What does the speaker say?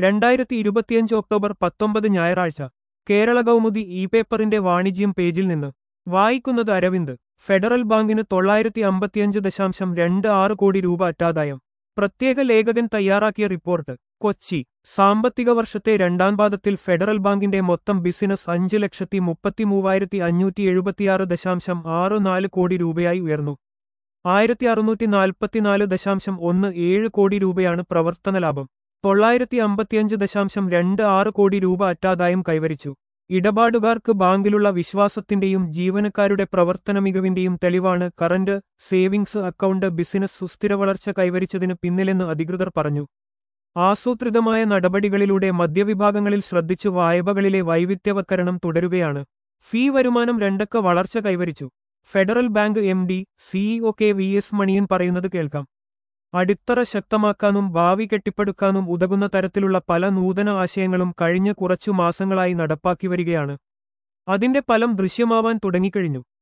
രണ്ടായിരത്തി ഇരുപത്തിയഞ്ച് ഒക്ടോബർ പത്തൊമ്പത് ഞായറാഴ്ച കേരള കൗമുദി ഇ പേപ്പറിന്റെ വാണിജ്യം പേജിൽ നിന്ന് വായിക്കുന്നത് അരവിന്ദ് ഫെഡറൽ ബാങ്കിന് തൊള്ളായിരത്തി അമ്പത്തിയഞ്ച് ദശാംശം രണ്ട് ആറ് കോടി രൂപ അറ്റാദായം പ്രത്യേക ലേഖകൻ തയ്യാറാക്കിയ റിപ്പോർട്ട് കൊച്ചി സാമ്പത്തിക വർഷത്തെ രണ്ടാം പാദത്തിൽ ഫെഡറൽ ബാങ്കിന്റെ മൊത്തം ബിസിനസ് അഞ്ച് ലക്ഷത്തി മുപ്പത്തി മൂവായിരത്തി അഞ്ഞൂറ്റി എഴുപത്തിയാറ് ദശാംശം ആറ് നാല് കോടി രൂപയായി ഉയർന്നു ആയിരത്തി അറുന്നൂറ്റി നാൽപ്പത്തിനാല് ദശാംശം ഒന്ന് ഏഴ് കോടി രൂപയാണ് പ്രവർത്തന ലാഭം തൊള്ളായിരത്തി അമ്പത്തിയഞ്ച് ദശാംശം രണ്ട് ആറ് കോടി രൂപ അറ്റാദായം കൈവരിച്ചു ഇടപാടുകാർക്ക് ബാങ്കിലുള്ള വിശ്വാസത്തിന്റെയും ജീവനക്കാരുടെ പ്രവർത്തന മികവിന്റെയും തെളിവാണ് കറന്റ് സേവിങ്സ് അക്കൗണ്ട് ബിസിനസ് സുസ്ഥിര വളർച്ച കൈവരിച്ചതിന് പിന്നിലെന്ന് അധികൃതർ പറഞ്ഞു ആസൂത്രിതമായ നടപടികളിലൂടെ മധ്യവിഭാഗങ്ങളിൽ ശ്രദ്ധിച്ചു വായ്പകളിലെ വൈവിധ്യവത്കരണം തുടരുകയാണ് ഫീ വരുമാനം രണ്ടക്ക വളർച്ച കൈവരിച്ചു Federal Bank M D CEO K V S Manian പറയുന്നത് കേൾക്കാം അടിത്തറ ശക്തമാക്കാനും ഭാവി കെട്ടിപ്പടുക്കാനും ഉതകുന്ന തരത്തിലുള്ള പല നൂതന ആശയങ്ങളും കഴിഞ്ഞ കുറച്ചു മാസങ്ങളായി നടപ്പാക്കി വരികയാണ് അതിന്റെ ഫലം ദൃശ്യമാവാൻ തുടങ്ങിക്കഴിഞ്ഞു